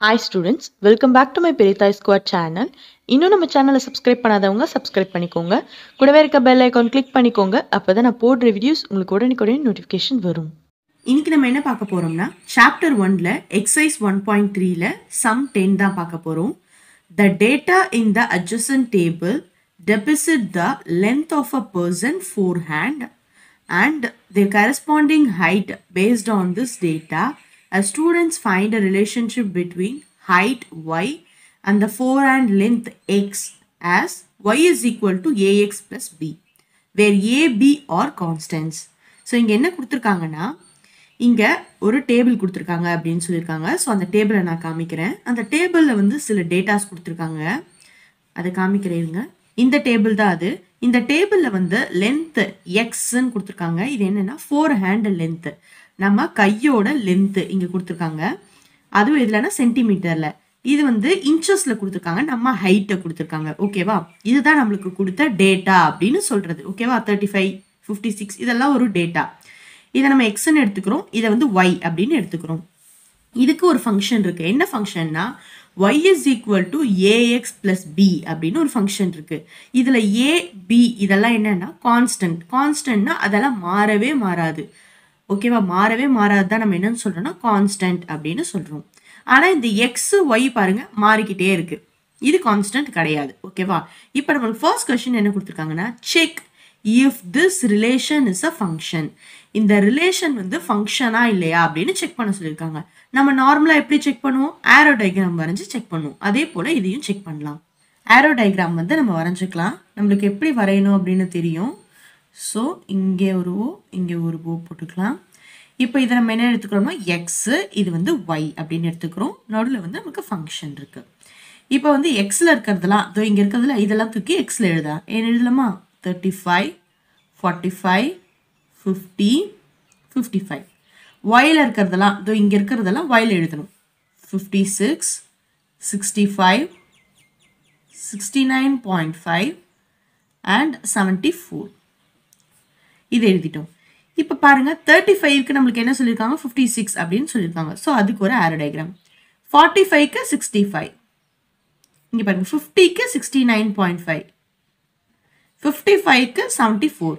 hi students welcome back to my பெரிதாய் squad channel இன்னும் நம்ம சேனலை சப்ஸ்கிரைப் பண்ணாதவங்க சப்ஸ்கிரைப் பண்ணிக்கோங்க கூடவே இருக்க பெல் ஐக்கான் கிளிக் பண்ணிக்கோங்க அப்போ தான் நான் போடுற வீடியோஸ் உங்களுக்கு உடனுக்குடனே நோட்டிஃபிகேஷன் வரும் இன்னைக்கு நம்ம என்ன பார்க்க போறோம்னா சாப்டர் ஒன்ல எக்ஸசைஸ் ஒன் பாயிண்ட் த்ரீல சம் டென் தான் பார்க்க போறோம் the data in the adjacent table deposit the length of a person forehand and their corresponding height based on this data as students find a relationship between height y and the forehand length x as y is equal to ax plus b where a b are constants so இங்கே என்ன கொடுத்துருக்காங்கன்னா இங்கே ஒரு table கொடுத்துருக்காங்க அப்படின்னு சொல்லியிருக்காங்க so அந்த டேபிளை நான் காமிக்கிறேன் அந்த டேபிளில் வந்து சில டேட்டாஸ் கொடுத்துருக்காங்க அதை காமிக்கிறேங்க இந்த டேபிள் தான் அது இந்த டேபிளில் வந்து லென்த்து எக்ஸ்ன்னு கொடுத்துருக்காங்க இது என்னென்னா ஃபோர் ஹேண்ட் லென்த்து நம்ம கையோட லென்த்து இங்கே கொடுத்துருக்காங்க அதுவும் இதுலனா சென்டிமீட்டரில் இது வந்து இன்ச்சஸில் கொடுத்துருக்காங்க நம்ம ஹைட்டை கொடுத்துருக்காங்க ஓகேவா இதுதான் நம்மளுக்கு கொடுத்த டேட்டா அப்படின்னு சொல்கிறது ஓகேவா தேர்ட்டி ஃபைவ் ஃபிஃப்டி சிக்ஸ் இதெல்லாம் ஒரு டேட்டா இதை நம்ம எக்ஸ்ன்னு எடுத்துக்கிறோம் இதை வந்து ஒய் அப்படின்னு எடுத்துக்கிறோம் இதுக்கு ஒரு ஃபங்க்ஷன் இருக்கு என்ன ஃபங்க்ஷன்னா y is equal to ax plus b அப்படின்னு ஒரு ஃபங்க்ஷன் இருக்கு இதில் ஏ பி இதெல்லாம் என்னன்னா கான்ஸ்டன்ட் கான்ஸ்டன்ட்னா அதெல்லாம் மாறவே மாறாது ஓகேவா மாறவே மாறாது தான் நம்ம என்னன்னு சொல்றோம்னா கான்ஸ்டன்ட் அப்படின்னு சொல்றோம் ஆனால் இந்த எக்ஸ் ஒய் பாருங்க மாறிக்கிட்டே இருக்கு இது கான்ஸ்டன்ட் கிடையாது ஓகேவா இப்போ நம்மளுக்கு ஃபர்ஸ்ட் கொஸ்டின் என்ன கொடுத்துருக்காங்கன்னா check if this relation is a function இந்த ரிலேஷன் வந்து ஃபங்க்ஷனா இல்லையா அப்படின்னு செக் பண்ண சொல்லியிருக்காங்க நம்ம நார்மலாக எப்படி செக் பண்ணுவோம் ஆரோ டயக்ராம் வரைஞ்சி செக் பண்ணுவோம் அதே போல் இதையும் செக் பண்ணலாம் ஆரோ டயக்ராம் வந்து நம்ம வரைஞ்சிக்கலாம் நம்மளுக்கு எப்படி வரையணும் அப்படின்னு தெரியும் ஸோ இங்கே ஒரு ஓ இங்கே ஒரு ஓ போட்டுக்கலாம் இப்போ இதை நம்ம என்ன எடுத்துக்கிறோம்னா எக்ஸு இது வந்து ஒய் அப்படின்னு எடுத்துக்கிறோம் நடுவில் வந்து நமக்கு ஃபங்க்ஷன் இருக்குது இப்போ வந்து எக்ஸில் இருக்கிறதெல்லாம் இதோ இங்கே இருக்கிறதுல இதெல்லாம் தூக்கி எக்ஸில் எழுதா ஏன் எழுதலாமா thirty five forty five fifty fifty five ஒயில் இருக்கிறதெல்லாம் இதோ இங்கே இருக்கிறதெல்லாம் ஒயில் எழுதணும் fifty six sixty five sixty nine point five and seventy four இது எழுதிட்டோம் இப்போ பாருங்கள் தேர்ட்டி ஃபைவ்க்கு நம்மளுக்கு என்ன சொல்லியிருக்காங்க ஃபிஃப்டி சிக்ஸ் அப்படின்னு சொல்லியிருக்காங்க ஸோ அதுக்கு ஒரு ஆரோ டயக்ராம் ஃபார்ட்டி ஃபைவ்க்கு சிக்ஸ்டி ஃபைவ் இங்கே பாருங்க ஃபிஃப்டிக்கு sixty nine point five fifty ஃபைவ்க்கு செவன்ட்டி ஃபோர்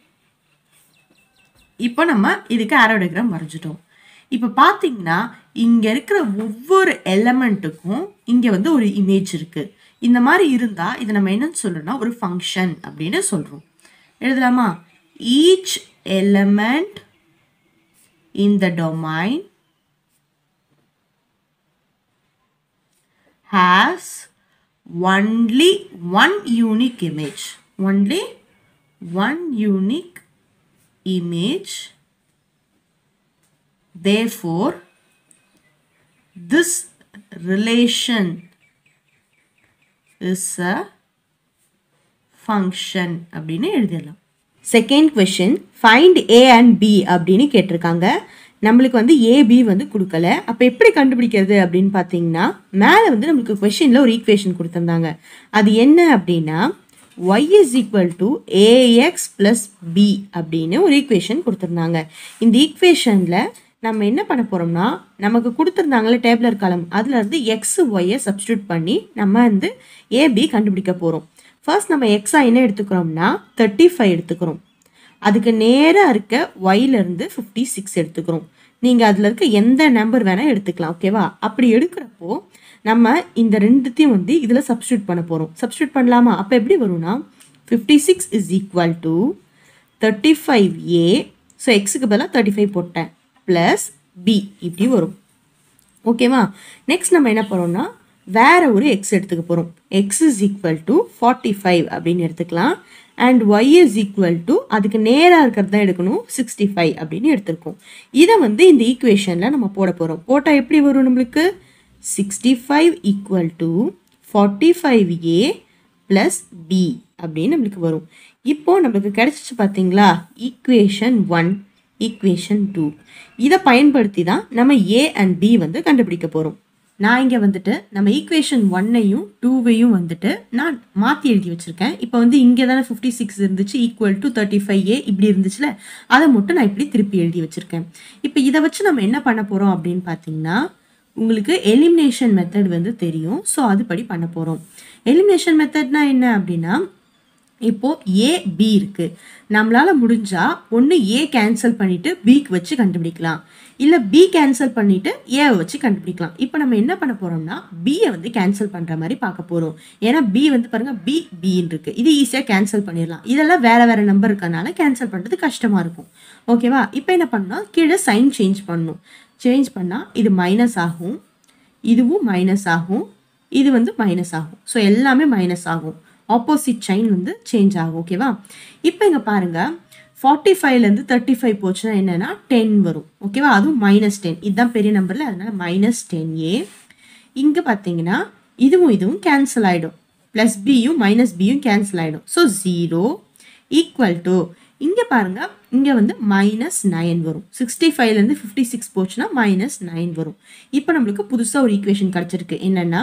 இப்போ நம்ம இதுக்கு ஆரோடகிராம் வரைஞ்சிட்டோம் இப்போ பார்த்தீங்கன்னா இங்கே இருக்கிற ஒவ்வொரு எலமெண்ட்டுக்கும் இங்கே வந்து ஒரு இமேஜ் இருக்குது இந்த மாதிரி இருந்தால் இதை நம்ம என்னன்னு சொல்கிறோம்னா ஒரு ஃபங்க்ஷன் அப்படின்னு சொல்கிறோம் எழுதலாமா each element in the domain has only one unique image only one unique image therefore this relation is a function அப்படின்னு எழுதிடலாம் second question find a and b அப்படின்னு கேட்டிருக்காங்க நம்மளுக்கு வந்து ஏபி வந்து கொடுக்கல அப்போ எப்படி கண்டுபிடிக்கிறது அப்படின்னு பார்த்தீங்கன்னா மேலே வந்து நம்மளுக்கு கொஷினில் ஒரு ஈக்குவேஷன் கொடுத்துருந்தாங்க அது என்ன அப்படின்னா y is equal to ax plus b அப்படின்னு ஒரு ஈக்குவேஷன் கொடுத்துருந்தாங்க இந்த ஈக்குவேஷனில் நம்ம என்ன பண்ண போகிறோம்னா நமக்கு கொடுத்துருந்தாங்களே டேப்லர் காலம் அதில் இருந்து எக்ஸ் ஒய்யை சப்ஸ்டியூட் பண்ணி நம்ம வந்து ஏபி கண்டுபிடிக்க போகிறோம் ஃபர்ஸ்ட் நம்ம எக்ஸா என்ன எடுத்துக்கிறோம்னா தேர்ட்டி ஃபைவ் எடுத்துக்கிறோம் அதுக்கு நேராக இருக்க ஒயிலேருந்து ஃபிஃப்டி சிக்ஸ் எடுத்துக்கிறோம் நீங்கள் அதில் இருக்க எந்த நம்பர் வேணால் எடுத்துக்கலாம் ஓகேவா அப்படி எடுக்கிறப்போ நம்ம இந்த ரெண்டுத்தையும் வந்து இதில் சப்ஸ்டியூட் பண்ண போகிறோம் சப்ஸ்டியூட் பண்ணலாமா அப்போ எப்படி வரும்னா fifty six is equal to thirty five a so எக்ஸுக்கு பதிலாக தேர்ட்டி ஃபைவ் போட்டேன் ப்ளஸ் பி இப்படி வரும் ஓகேவா நெக்ஸ்ட் நம்ம என்ன பண்ணுறோம்னா வேற ஒரு எக்ஸ் எடுத்துக்க போகிறோம் x is equal to forty five அப்படின்னு எடுத்துக்கலாம் and y is equal to அதுக்கு நேராக இருக்கிறது தான் எடுக்கணும் சிக்ஸ்டி ஃபைவ் அப்படின்னு எடுத்திருக்கோம் இதை வந்து இந்த ஈக்குவேஷனில் நம்ம போட போகிறோம் போட்டால் எப்படி வரும் நம்மளுக்கு sixty five equal to forty five a plus b அப்படின்னு நம்மளுக்கு வரும் இப்போது நம்மளுக்கு கிடைச்சிச்சு பார்த்தீங்களா ஈக்குவேஷன் ஒன் ஈக்குவேஷன் டூ இதை பயன்படுத்தி தான் நம்ம ஏ அண்ட் பி வந்து கண்டுபிடிக்க போகிறோம் நான் இங்கே வந்துட்டு நம்ம ஈக்குவேஷன் ஒன்னையும் டூவையும் வந்துட்டு நான் மாற்றி எழுதி வச்சுருக்கேன் இப்போ வந்து இங்கே தானே ஃபிஃப்டி சிக்ஸ் இருந்துச்சு equal to thirty five a இப்படி இருந்துச்சுல அதை மட்டும் நான் இப்படி திருப்பி எழுதி வச்சுருக்கேன் இப்போ இதை வச்சு நம்ம என்ன பண்ண போகிறோம் அப்படின்னு பார்த்தீங்கன்னா உங்களுக்கு எலிமினேஷன் மெத்தட் வந்து தெரியும் ஸோ அதுபடி பண்ண போகிறோம் எலிமினேஷன் மெத்தட்னா என்ன அப்படின்னா இப்போ ஏ பி இருக்கு நம்மளால முடிஞ்சா ஒன்று ஏ கேன்சல் பண்ணிட்டு பிக்கு வச்சு கண்டுபிடிக்கலாம் இல்லை பி கேன்சல் பண்ணிட்டு ஏவை வச்சு கண்டுபிடிக்கலாம் இப்போ நம்ம என்ன பண்ண போறோம்னா பியை வந்து கேன்சல் பண்ற மாதிரி பார்க்க போறோம் ஏன்னா பி வந்து பாருங்க பி பின்னு இருக்கு இது ஈஸியாக கேன்சல் பண்ணிடலாம் இதெல்லாம் வேற வேற நம்பர் இருக்கறனால கேன்சல் பண்றது கஷ்டமா இருக்கும் ஓகேவா இப்போ என்ன பண்ணணும் கீழே சைன் சேஞ்ச் பண்ணணும் சேஞ்ச் பண்ணா இது மைனஸ் ஆகும் இதுவும் மைனஸ் ஆகும் இது வந்து மைனஸ் ஆகும் ஸோ எல்லாமே மைனஸ் ஆகும் ஆப்போசிட் சைன் வந்து சேஞ்ச் ஆகும் ஓகேவா இப்போ இங்கே பாருங்க ஃபார்ட்டி ஃபைவ்லேருந்து தேர்ட்டி ஃபைவ் போச்சுன்னா என்னன்னா டென் வரும் ஓகேவா அதுவும் மைனஸ் டென் இதுதான் பெரிய நம்பரில் அதனால மைனஸ் டென் ஏ இங்கே பார்த்தீங்கன்னா இதுவும் இதுவும் கேன்சல் ஆகிடும் ப்ளஸ் பியும் மைனஸ் பியும் கேன்சல் ஆகிடும் ஸோ ஜீரோ ஈக்குவல் டு இங்கே பாருங்க இங்கே வந்து மைனஸ் நைன் வரும் சிக்ஸ்டி ஃபைவ்லேருந்து ஃபிஃப்டி சிக்ஸ் போச்சுன்னா மைனஸ் நைன் வரும் இப்போ நம்மளுக்கு புதுசாக ஒரு ஈக்குவேஷன் கிடச்சிருக்கு என்னென்னா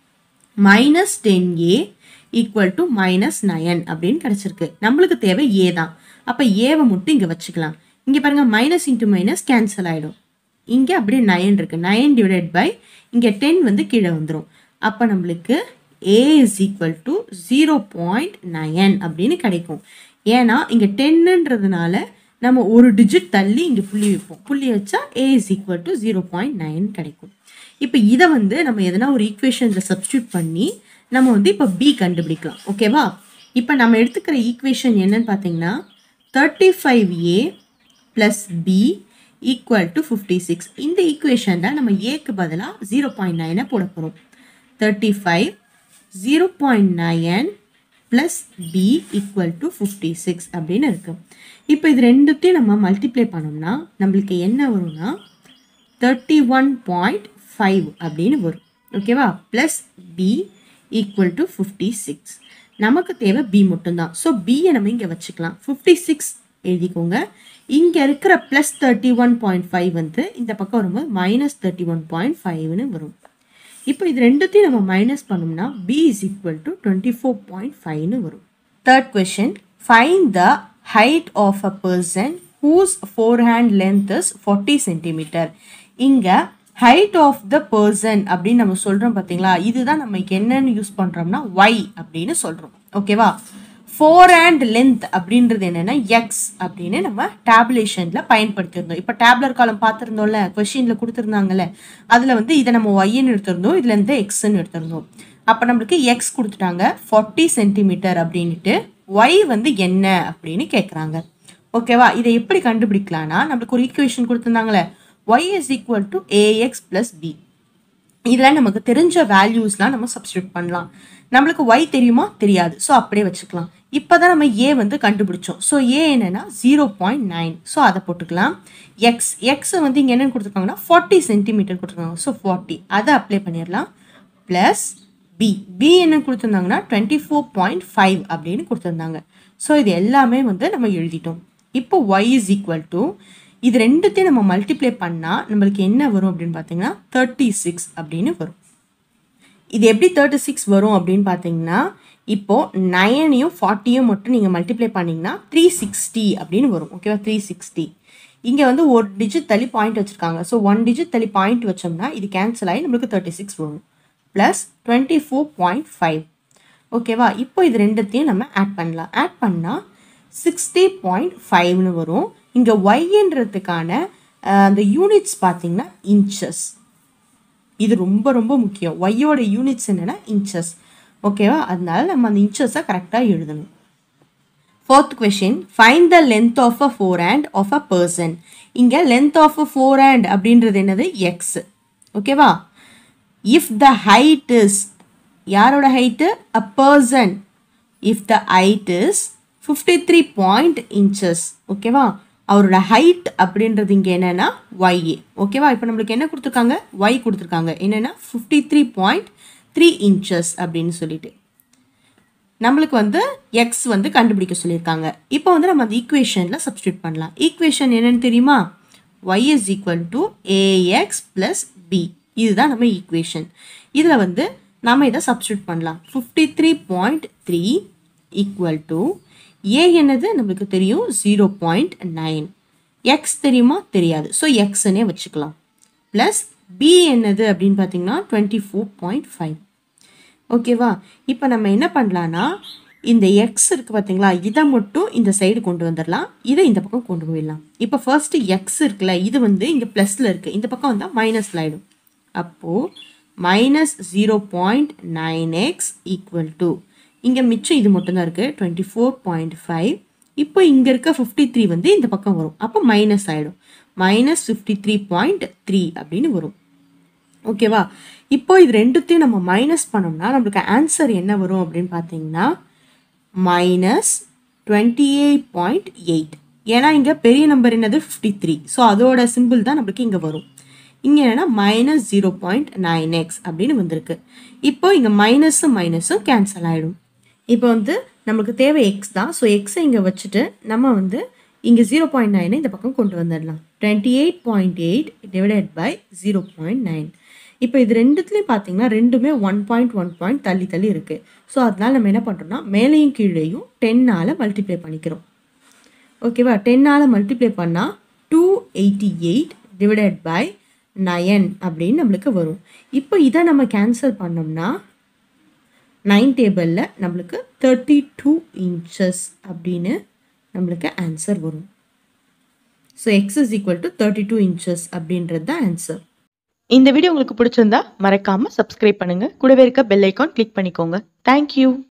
minus ten a equal to minus nine அப்படின்னு கிடச்சிருக்கு நம்மளுக்கு தேவை ஏ தான் அப்போ ஏவை மட்டும் இங்கே வச்சுக்கலாம் இங்கே பாருங்க மைனஸ் இன்ட்டு மைனஸ் கேன்சல் ஆகிடும் இங்கே அப்படியே நயன் இருக்கு நயன் டிவைடட் பை இங்கே டென் வந்து கீழே வந்துடும் அப்போ நம்மளுக்கு a is equal to zero point nine அப்படின்னு கிடைக்கும் ஏன்னா இங்கே டென்னுன்றதுனால நம்ம ஒரு டிஜிட் தள்ளி இங்கே புள்ளி வைப்போம் புள்ளி வச்சா a is equal to zero point nine கிடைக்கும் இப்போ இதை வந்து நம்ம எதனா ஒரு ஈக்குவேஷனில் சப்ஸ்டியூட் பண்ணி நம்ம வந்து இப்போ பி கண்டுபிடிக்கலாம் ஓகேவா இப்போ நம்ம எடுத்துக்கிற ஈக்குவேஷன் என்னன்னு பார்த்தீங்கன்னா thirty five a plus b equal to fifty six இந்த ஈக்குவேஷனில் நம்ம ஏக்கு பதிலாக ஜீரோ பாயிண்ட் நைனை போட போகிறோம் thirty five zero point nine plus b equal to fifty six அப்படின்னு இருக்கு இப்போ இது ரெண்டுத்தையும் நம்ம மல்டிப்ளை பண்ணோம்னா நம்மளுக்கு என்ன வரும்னா தேர்ட்டி ஒன் பாயிண்ட் ஃபைவ் அப்படின்னு வரும் ஓகேவா plus b equal to fifty six நமக்கு தேவை பி மட்டும்தான் ஸோ பியை நம்ம இங்கே வச்சுக்கலாம் ஃபிஃப்டி சிக்ஸ் எழுதிக்கோங்க இங்கே இருக்கிற plus thirty one point five வந்து இந்த பக்கம் வரும்போது மைனஸ் தேர்ட்டி ஒன் பாயிண்ட் ஃபைவ்னு வரும் இப்போ இது ரெண்டுத்தையும் நம்ம மைனஸ் பண்ணோம்னா b is equal to twenty four point ஃபைவ்னு வரும் third question find the height of a person whose forehand length is forty centimetre இங்கே ஹைட் ஆஃப் த பர்சன் அப்படின்னு நம்ம சொல்கிறோம் பார்த்தீங்களா இதுதான் நம்ம என்னன்னு யூஸ் பண்ணுறோம்னா ஒய் அப்படின்னு சொல்கிறோம் ஓகேவா ஃபோர் அண்ட் லென்த் அப்படின்றது என்னென்னா எக்ஸ் அப்படின்னு நம்ம டேபுலேஷனில் பயன்படுத்தியிருந்தோம் இப்போ டேப்லர் காலம் பார்த்துருந்தோம்ல கொஷினில் கொடுத்துருந்தாங்கல்ல அதில் வந்து இதை நம்ம ஒய்ன்னு எடுத்திருந்தோம் இதில் இருந்து எக்ஸ்ன்னு எடுத்திருந்தோம் அப்போ நம்மளுக்கு எக்ஸ் கொடுத்துட்டாங்க ஃபார்ட்டி சென்டிமீட்டர் அப்படின்ட்டு ஒய் வந்து என்ன அப்படின்னு கேட்குறாங்க ஓகேவா இதை எப்படி கண்டுபிடிக்கலாம்னா நம்மளுக்கு ஒரு ஈக்குவேஷன் கொடுத்துருந்தாங்களே y is equal to ax plus b இதில் நமக்கு தெரிஞ்ச வேல்யூஸ்லாம் நம்ம சப்ஸ்டியூட் பண்ணலாம் நம்மளுக்கு ஒய் தெரியுமா தெரியாது ஸோ அப்படியே வச்சுக்கலாம் இப்போ தான் நம்ம ஏ வந்து கண்டுபிடிச்சோம் ஸோ ஏ என்னன்னா ஜீரோ பாயிண்ட் நைன் ஸோ அதை போட்டுக்கலாம் எக்ஸ் எக்ஸ் வந்து இங்கே என்னென்னு கொடுத்துருக்காங்கன்னா ஃபார்ட்டி சென்டிமீட்டர் கொடுத்துருக்காங்க ஸோ ஃபார்ட்டி அதை அப்ளை பண்ணிடலாம் ப்ளஸ் பி பி என்ன கொடுத்துருந்தாங்கன்னா டுவெண்ட்டி ஃபோர் பாயிண்ட் ஃபைவ் அப்படின்னு கொடுத்துருந்தாங்க ஸோ இது எல்லாமே வந்து நம்ம எழுதிட்டோம் இப்போ ஒய் இஸ் ஈக்குவல் டு இது ரெண்டுத்தையும் நம்ம மல்டிப்ளை பண்ணால் நம்மளுக்கு என்ன வரும் அப்படின்னு பார்த்தீங்கன்னா தேர்ட்டி சிக்ஸ் அப்படின்னு வரும் இது எப்படி தேர்ட்டி சிக்ஸ் வரும் அப்படின்னு பார்த்தீங்கன்னா இப்போ நயனையும் ஃபார்ட்டியும் மட்டும் நீங்கள் மல்டிப்ளை பண்ணிங்கன்னா த்ரீ சிக்ஸ்டி அப்படின்னு வரும் ஓகேவா த்ரீ சிக்ஸ்டி இங்கே வந்து ஒரு டிஜிட் தள்ளி பாயிண்ட் வச்சுருக்காங்க ஸோ ஒன் டிஜிட் தள்ளி பாயிண்ட் வச்சோம்னா இது கேன்சல் ஆகி நம்மளுக்கு தேர்ட்டி சிக்ஸ் வரும் plus twenty four point five ஓகேவா இப்போ இது ரெண்டுத்தையும் நம்ம ஆட் பண்ணலாம் ஆட் பண்ணால் சிக்ஸ்டி பாயிண்ட் ஃபைவ்னு வரும் இங்கே ஒய்ன்றதுக்கான அந்த யூனிட்ஸ் பார்த்தீங்கன்னா இன்ச்சஸ் இது ரொம்ப ரொம்ப முக்கியம் ஒய்யோட யூனிட்ஸ் என்னென்னா இன்ச்சஸ் ஓகேவா அதனால நம்ம அந்த இன்ச்சஸை கரெக்டாக எழுதணும் fourth question find the length of a forehand of a person இங்கே length of a forehand அப்படின்றது என்னது எக்ஸ் ஓகேவா இஃப் த ஹைட் இஸ் யாரோட height a person if the height is fifty three point inches ஓகேவா அவரோட height அப்படின்றது இங்கே என்னென்னா ஒய்ஏ ஓகேவா இப்போ நம்மளுக்கு என்ன கொடுத்துருக்காங்க ஒய் கொடுத்துருக்காங்க என்னென்னா fifty three point three inches அப்படின்னு சொல்லிட்டு நம்மளுக்கு வந்து எக்ஸ் வந்து கண்டுபிடிக்க சொல்லியிருக்காங்க இப்போ வந்து நம்ம அந்த ஈக்குவேஷனில் சப்ஸ்டியூட் பண்ணலாம் ஈக்குவேஷன் என்னன்னு தெரியுமா y is equal to ax plus b இதுதான் நம்ம ஈக்குவேஷன் இதில் வந்து நம்ம இதை சப்ஸ்டியூட் பண்ணலாம் fifty three point three equal to a என்னது நம்மளுக்கு தெரியும் ஜீரோ பாயிண்ட் நைன் எக்ஸ் தெரியுமா தெரியாது ஸோ எக்ஸ்னே வச்சுக்கலாம் ப்ளஸ் பி என்னது அப்படின்னு பார்த்தீங்கன்னா டுவெண்ட்டி ஃபோர் பாயிண்ட் ஃபைவ் ஓகேவா இப்போ நம்ம என்ன பண்ணலான்னா இந்த எக்ஸ் இருக்குது பார்த்தீங்களா இதை மட்டும் இந்த சைடு கொண்டு வந்துடலாம் இதை இந்த பக்கம் கொண்டு போயிடலாம் இப்போ ஃபர்ஸ்ட் எக்ஸ் இருக்குல்ல இது வந்து இங்கே ப்ளஸில் இருக்குது இந்த பக்கம் வந்தால் மைனஸில் ஆகிடும் அப்போது minus zero point nine x equal to இங்கே மிச்சம் இது மட்டும்தான் இருக்குது டுவெண்ட்டி ஃபோர் பாயிண்ட் ஃபைவ் இப்போ இங்கே இருக்க ஃபிஃப்டி த்ரீ வந்து இந்த பக்கம் வரும் அப்போ மைனஸ் ஆகிடும் minus fifty three point three அப்படின்னு வரும் ஓகேவா இப்போ இது ரெண்டுத்தையும் நம்ம மைனஸ் பண்ணோம்னா நம்மளுக்கு ஆன்சர் என்ன வரும் அப்படின்னு பார்த்தீங்கன்னா minus twenty eight point eight ஏன்னா இங்கே பெரிய நம்பர் என்னது ஃபிஃப்டி த்ரீ ஸோ அதோட சிம்பிள் தான் நம்மளுக்கு இங்கே வரும் இங்கே என்னன்னா minus zero point nine x அப்படின்னு வந்திருக்கு இப்போ இங்கே மைனஸும் மைனஸும் கேன்சல் ஆகிடும் இப்போ வந்து நம்மளுக்கு தேவை எக்ஸ் தான் ஸோ எக்ஸை இங்கே வச்சுட்டு நம்ம வந்து இங்கே ஜீரோ பாயிண்ட் நைனை இந்த பக்கம் கொண்டு வந்துடலாம் twenty eight point eight divided by zero point nine இப்போ இது ரெண்டுத்துலேயும் பார்த்தீங்கன்னா ரெண்டுமே ஒன் பாயிண்ட் ஒன் பாயிண்ட் தள்ளி தள்ளி இருக்குது ஸோ அதனால் நம்ம என்ன பண்ணுறோம்னா மேலேயும் கீழேயும் டென்னால் மல்டிப்ளை பண்ணிக்கிறோம் ஓகேவா டென்னால் மல்டிப்ளை பண்ணால் two eighty eight divided by nine அப்படின்னு நம்மளுக்கு வரும் இப்போ இதை நம்ம கேன்சல் பண்ணோம்னா நைன் டேபிளில் நம்மளுக்கு தேர்ட்டி டூ இன்ச்சஸ் அப்படின்னு நம்மளுக்கு ஆன்சர் வரும் so x is equal to thirty two inches அப்படின்றது தான் ஆன்சர் இந்த வீடியோ உங்களுக்கு பிடிச்சிருந்தா மறக்காம சப்ஸ்கிரைப் பண்ணுங்க கூடவே இருக்க பெல் ஐக்கான் கிளிக் பண்ணிக்கோங்க தேங்க்யூ